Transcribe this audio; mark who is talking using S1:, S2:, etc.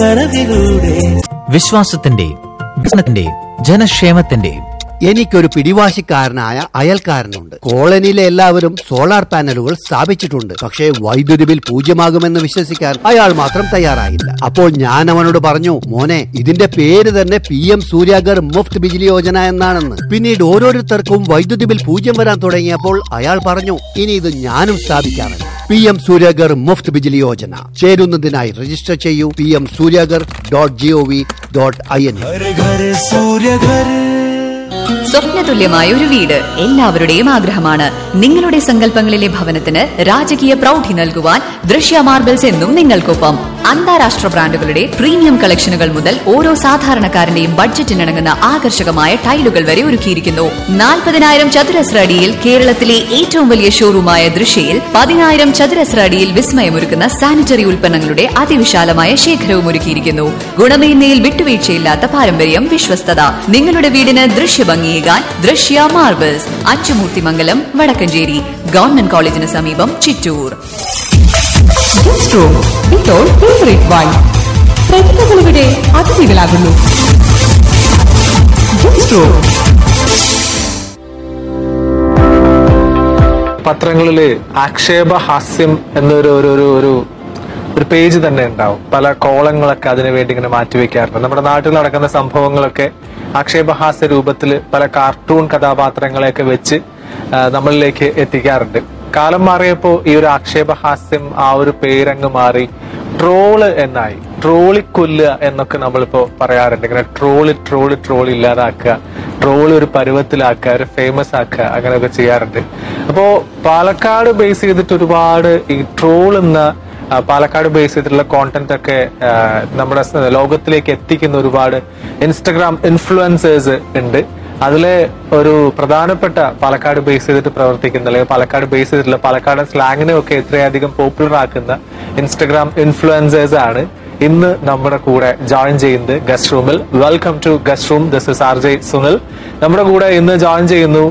S1: കടവിലൂടെ
S2: വിശ്വാസത്തിന്റെ വികസനത്തിന്റെ ജനക്ഷേമത്തിന്റെ
S3: എനിക്കൊരു പിടിവാശിക്കാരനായ അയൽക്കാരനുണ്ട് കോളനിയിലെ എല്ലാവരും സോളാർ പാനലുകൾ സ്ഥാപിച്ചിട്ടുണ്ട് പക്ഷേ വൈദ്യുതി ബിൽ പൂജ്യമാകുമെന്ന് വിശ്വസിക്കാൻ അയാൾ മാത്രം തയ്യാറായില്ല അപ്പോൾ ഞാൻ അവനോട് പറഞ്ഞു മോനെ ഇതിന്റെ പേര് തന്നെ പി എം സൂര്യാഗർ മുഫ്ത് ബിജിലി യോജന എന്നാണെന്ന് പിന്നീട് ഓരോരുത്തർക്കും വൈദ്യുതി ബിൽ പൂജ്യം വരാൻ തുടങ്ങിയപ്പോൾ അയാൾ പറഞ്ഞു ഇനി ഇത് ഞാനും സ്ഥാപിക്കാമെന്ന് പി എം സൂര്യാഗർ മുഫ്ത് ബിജിലി യോജന ചേരുന്നതിനായി രജിസ്റ്റർ ചെയ്യൂ P M Surya Ghar dot G O V dot I N
S1: घर घर सूर्य घर
S4: സ്വപ്നതുല്യമായ ഒരു വീട് എല്ലാവരുടെയും ആഗ്രഹമാണ് നിങ്ങളുടെ സങ്കല്പങ്ങളിലെ ഭവനത്തിന് രാജകീയ പ്രൗഢി നൽകുവാൻ ദൃശ്യ മാർബിൾസ് എന്നും നിങ്ങൾക്കൊപ്പം അന്താരാഷ്ട്ര ബ്രാൻഡുകളുടെ പ്രീമിയം കളക്ഷനുകൾ മുതൽ ഓരോ സാധാരണക്കാരന്റെയും ബഡ്ജറ്റിനിണങ്ങുന്ന ആകർഷകമായ ടൈലുകൾ വരെ ഒരുക്കിയിരിക്കുന്നു നാൽപ്പതിനായിരം ചതുരശ്ര അടിയിൽ കേരളത്തിലെ ഏറ്റവും വലിയ ഷോറൂമായ ദൃശ്യയിൽ പതിനായിരം ചതുരശ്ര അടിയിൽ വിസ്മയമൊരുക്കുന്ന സാനിറ്ററി ഉൽപ്പന്നങ്ങളുടെ അതിവിശാലമായ ശേഖരവും ഒരുക്കിയിരിക്കുന്നു ഗുണമേന്മയിൽ വിട്ടുവീഴ്ചയില്ലാത്ത പാരമ്പര്യം വിശ്വസ്തത നിങ്ങളുടെ വീടിന് ദൃശ്യഭംഗിയേകാൻ ദൃശ്യ മാർബിൾസ് അച്ചുമൂർത്തിമംഗലം വടക്കഞ്ചേരി ഗവൺമെന്റ് കോളേജിന് സമീപം ചിറ്റൂർ
S5: ഇപ്പോൾ ഫേവറേറ്റ് വൈൻ പ്രതിഭകളിവിടെ അതിഥികളാകുന്നു ഗസ്റ്റ് റൂം
S6: പത്രങ്ങളില് ആക്ഷേപഹാസ്യം എന്നൊരു ഒരു ഒരു ഒരു ഒരു പേജ് തന്നെ ഉണ്ടാവും പല കോളങ്ങളൊക്കെ അതിനു വേണ്ടി ഇങ്ങനെ മാറ്റിവെക്കാറുണ്ട് നമ്മുടെ നാട്ടിൽ നടക്കുന്ന സംഭവങ്ങളൊക്കെ ആക്ഷേപഹാസ്യ രൂപത്തിൽ പല കാർട്ടൂൺ കഥാപാത്രങ്ങളെയൊക്കെ വെച്ച് ആ, നമ്മളിലേക്ക് എത്തിക്കാറുണ്ട് കാലം മാറിയപ്പോ ഈ ഒരു ആക്ഷേപഹാസ്യം ആ ഒരു പേരങ്ങ് മാറി ട്രോള് എന്നായി ട്രോളിക്കൊല്ലുക എന്നൊക്കെ നമ്മളിപ്പോ പറയാറുണ്ട് ഇങ്ങനെ ട്രോള് ട്രോള് ട്രോൾ ഇല്ലാതാക്കുക ട്രോള് ഒരു പരുവത്തിലാക്കുക ഒരു ഫേമസ് ആക്കുക അങ്ങനെയൊക്കെ ചെയ്യാറുണ്ട് അപ്പോ പാലക്കാട് ബേസ് ചെയ്തിട്ട് ഒരുപാട് ഈ ട്രോൾ എന്ന ആ, പാലക്കാട് ബേസ് ചെയ്തിട്ടുള്ള കോണ്ടന്റ് ഒക്കെ ആ, നമ്മുടെ സ- ലോകത്തിലേക്ക് എത്തിക്കുന്ന ഒരുപാട് ഇൻസ്റ്റഗ്രാം ഇൻഫ്ലുവൻസേഴ്സ് ഉണ്ട് അതിലെ ഒരു പ്രധാനപ്പെട്ട പാലക്കാട് ബേസ് ചെയ്തിട്ട് പ്രവർത്തിക്കുന്ന അല്ലെങ്കിൽ പാലക്കാട് ബേസ് ചെയ്തിട്ടുള്ള പാലക്കാടൻ സ്ലാങ്ങിനെ ഒക്കെ ഇത്രയധികം പോപ്പുലർ ആക്കുന്ന ഇൻസ്റ്റഗ്രാം ഇൻഫ്ലുവൻസേഴ്സ് ആണ് ഇന്ന് നമ്മുടെ കൂടെ ജോയിൻ ചെയ്യുന്നത് ഗസ്റ്റ് റൂമിൽ welcome to guest room this is R J Sunil നമ്മുടെ കൂടെ ഇന്ന് ജോയിൻ ചെയ്യുന്നു